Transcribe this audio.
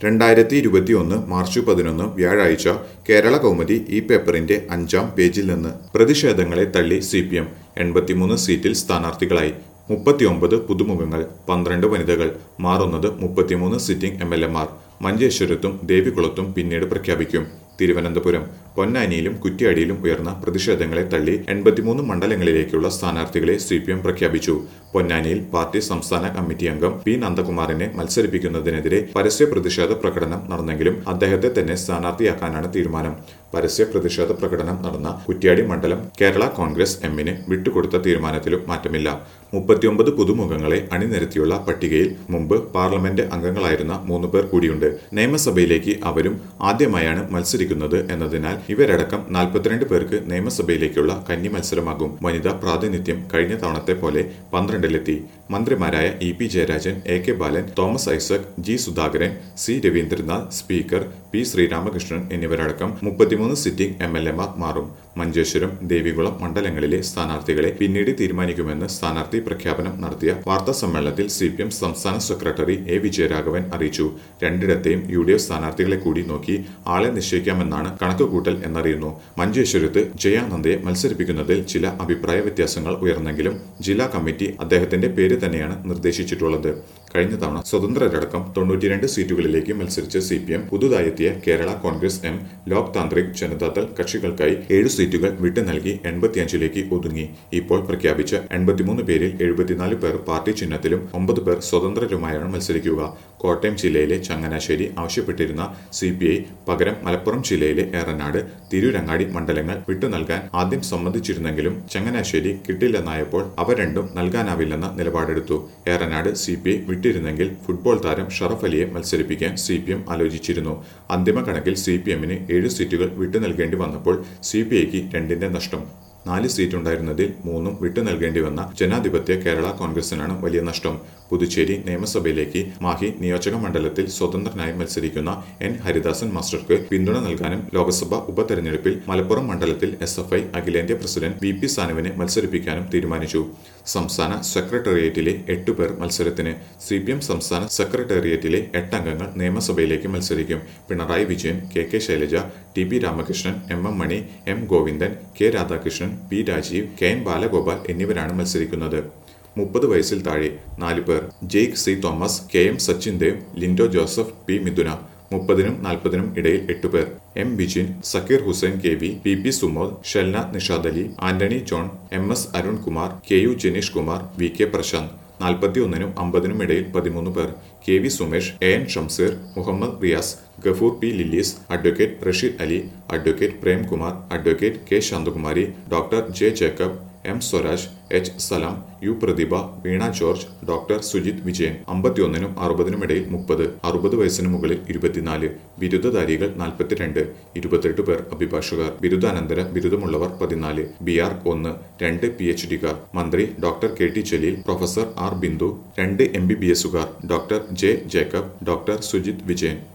രണ്ടായിരത്തി ഇരുപത്തിയൊന്ന് മാർച്ച് പതിനൊന്ന് വ്യാഴാഴ്ച കേരള കൗമുദി ഈ പേപ്പറിന്റെ അഞ്ചാം പേജിൽ നിന്ന് പ്രതിഷേധങ്ങളെ തള്ളി സി പി എം എൺപത്തിമൂന്ന് സീറ്റിൽ സ്ഥാനാർത്ഥികളായി മുപ്പത്തിയൊമ്പത് പുതുമുഖങ്ങൾ പന്ത്രണ്ട് വനിതകൾ മാറുന്നത് മുപ്പത്തിമൂന്ന് സിറ്റിംഗ് എം എൽ എമാർ മഞ്ചേശ്വരത്തും ദേവികുളത്തും പിന്നീട് പ്രഖ്യാപിക്കും തിരുവനന്തപുരം പൊന്നാനിയിലും കുറ്റ്യാടിയിലും ഉയർന്ന പ്രതിഷേധങ്ങളെ തള്ളി എൺപത്തിമൂന്ന് മണ്ഡലങ്ങളിലേക്കുള്ള സ്ഥാനാർത്ഥികളെ സി പി എം പ്രഖ്യാപിച്ചു പൊന്നാനിയിൽ പാർട്ടി സംസ്ഥാന കമ്മിറ്റി അംഗം പി നന്ദകുമാറിനെ മത്സരിപ്പിക്കുന്നതിനെതിരെ പരസ്യ പ്രതിഷേധ പ്രകടനം നടന്നെങ്കിലും അദ്ദേഹത്തെ തന്നെ സ്ഥാനാർത്ഥിയാക്കാനാണ് തീരുമാനം പരസ്യ പ്രതിഷേധ പ്രകടനം നടന്ന കുറ്റ്യാടി മണ്ഡലം കേരള കോൺഗ്രസ് എമ്മിന് വിട്ടുകൊടുത്ത തീരുമാനത്തിലും മാറ്റമില്ല മുപ്പത്തിയൊമ്പത് പുതുമുഖങ്ങളെ അണിനിരത്തിയുള്ള പട്ടികയിൽ മുമ്പ് പാർലമെന്റ് അംഗങ്ങളായിരുന്ന മൂന്ന് പേർ കൂടിയുണ്ട് നിയമസഭയിലേക്ക് അവരും ആദ്യമായാണ് മത്സരിക്കുന്നത് എന്നതിനാൽ ഇവരടക്കം നാൽപ്പത്തിരണ്ട് പേർക്ക് നിയമസഭയിലേക്കുള്ള കന്നി മത്സരമാകും വനിതാ പ്രാതിനിധ്യം കഴിഞ്ഞ തവണത്തെ പോലെ പന്ത്രണ്ടിലെത്തി മന്ത്രിമാരായ E P Jayarajan A K Balan Thomas Isaac G Sudhakaran C Raveendranath speaker P Sreeramakrishnan എന്നിവരടക്കം മുപ്പത്തിമൂന്ന് സിറ്റിംഗ് എം എൽ എമാർ മാറും മഞ്ചേശ്വരം ദേവികുളം മണ്ഡലങ്ങളിലെ സ്ഥാനാർത്ഥികളെ പിന്നീട് തീരുമാനിക്കുമെന്ന് സ്ഥാനാർത്ഥി പ്രഖ്യാപനം നടത്തിയ വാർത്താ സമ്മേളനത്തിൽ സി പി എം സംസ്ഥാന സെക്രട്ടറി എ വിജയരാഘവൻ അറിയിച്ചു രണ്ടിടത്തെയും യു ഡി എഫ് സ്ഥാനാർത്ഥികളെ കൂടി നോക്കി ആളെ നിശ്ചയിക്കാമെന്നാണ് കണക്കുകൂട്ടൽ എന്നറിയുന്നു മഞ്ചേശ്വരത്ത് ജയാനന്ദയെ മത്സരിപ്പിക്കുന്നതിൽ ചില അഭിപ്രായ വ്യത്യാസങ്ങൾ ഉയർന്നെങ്കിലും ജില്ലാ കമ്മിറ്റി അദ്ദേഹത്തിന്റെ പേര് തന്നെയാണ് നിർദ്ദേശിച്ചിട്ടുള്ളത് കഴിഞ്ഞ തവണ സ്വതന്ത്രരടക്കം തൊണ്ണൂറ്റിരണ്ട് സീറ്റുകളിലേക്ക് മത്സരിച്ച സി പി എം പുതുതായെത്തിയ കേരള കോൺഗ്രസ് എം ലോക് താന്ത്രിക് ജനതാദൾ കക്ഷികൾക്കായി ഏഴ് സീറ്റുകൾ വിട്ടു നൽകി എൺപത്തിയഞ്ചിലേക്ക് ഒതുങ്ങി ഇപ്പോൾ പ്രഖ്യാപിച്ച എൺപത്തിമൂന്ന് പേരിൽ എഴുപത്തിനാല് പേർ പാർട്ടി ചിഹ്നത്തിലും ഒമ്പത് പേർ സ്വതന്ത്രരുമായാണ് മത്സരിക്കുക കോട്ടയം ജില്ലയിലെ ചങ്ങനാശ്ശേരി ആവശ്യപ്പെട്ടിരുന്ന സി പി ഐ പകരം മലപ്പുറം ജില്ലയിലെ ഏറനാട് തിരൂരങ്ങാടി മണ്ഡലങ്ങൾ വിട്ടു നൽകാൻ ആദ്യം സമ്മതിച്ചിരുന്നെങ്കിലും ചങ്ങനാശ്ശേരി കിട്ടില്ലെന്നായപ്പോൾ അവ രണ്ടും നൽകാനാവില്ലെന്ന നിലപാടെടുത്തു ഏറനാട് സി പി ഐ വിട്ടിരുന്നെങ്കിൽ ഫുട്ബോൾ താരം ഷറഫ് അലിയെ മത്സരിപ്പിക്കാൻ സി പി എം ആലോചിച്ചിരുന്നു അന്തിമ കണക്കിൽ സി പി എമ്മിന് ഏഴ് സീറ്റുകൾ വിട്ടു നൽകേണ്ടി വന്നപ്പോൾ സി പി ഐക്ക് രണ്ടിന്റെ നഷ്ടം നാല് സീറ്റുണ്ടായിരുന്നതിൽ മൂന്നും വിട്ടു നൽകേണ്ടി വന്ന ജനാധിപത്യ കേരള കോൺഗ്രസിനാണ് വലിയ നഷ്ടം പുതുച്ചേരി നിയമസഭയിലേക്ക് മാഹി നിയോജക മണ്ഡലത്തിൽ സ്വതന്ത്രനായി മത്സരിക്കുന്ന എൻ ഹരിദാസൻ മാസ്റ്റർക്ക് പിന്തുണ നൽകാനും ലോക്സഭാ ഉപതെരഞ്ഞെടുപ്പിൽ മലപ്പുറം മണ്ഡലത്തിൽ എസ് എഫ് ഐ അഖിലേന്ത്യാ പ്രസിഡന്റ് വി പി സാനുവിനെ മത്സരിപ്പിക്കാനും തീരുമാനിച്ചു സംസ്ഥാന സെക്രട്ടേറിയറ്റിലെ എട്ടു പേർ മത്സരത്തിന് സി പി എം സംസ്ഥാന സെക്രട്ടേറിയറ്റിലെ എട്ടംഗങ്ങൾ നിയമസഭയിലേക്ക് മത്സരിക്കും Pinarayi Vijayan K K Shailaja T P Ramakrishnan M M Mani M Govindan K Radhakrishnan P Rajeev K N Balagopal എന്നിവരാണ് മത്സരിക്കുന്നത് മുപ്പത് വയസ്സിൽ താഴെ നാല് പേർ Jaick C Thomas K M Sachin Dev Lindo Joseph P Mithuna മുപ്പതിനും നാൽപ്പതിനും ഇടയിൽ എട്ടുപേർ M Bijin Zakir Hussain K V P P Sumod Shelna Nishad Ali Antony John M S Arun Kumar K U Janeesh Kumar V K Prashant നാൽപ്പത്തിയൊന്നിനും അമ്പതിനും ഇടയിൽ പതിമൂന്ന് പേർ K V Sumesh A N Shamseer Muhammad Riyas Gafoor P Lillis advocate Rasheed Ali advocate Premkumar advocate K Santhakumari doctor J Jacob M Swaraj H Salam U Prathibha Veena George doctor Sujith Vijayan അമ്പത്തിയൊന്നിനും അറുപതിനും ഇടയിൽ മുപ്പത് അറുപത് വയസ്സിന് മുകളിൽ ഇരുപത്തിനാല് ബിരുദധാരികൾ നാൽപ്പത്തിരണ്ട് ഇരുപത്തെട്ട് പേർ അഭിഭാഷകർ ബിരുദാനന്തര ബിരുദമുള്ളവർ പതിനാല് ബി ആർ ഒന്ന് രണ്ട് പി എച്ച് ഡിക്കാർ മന്ത്രി doctor K T Jaleel professor R Bindu രണ്ട് എം ബി ബി എസുകാർ doctor J Jacob doctor Sujith Vijayan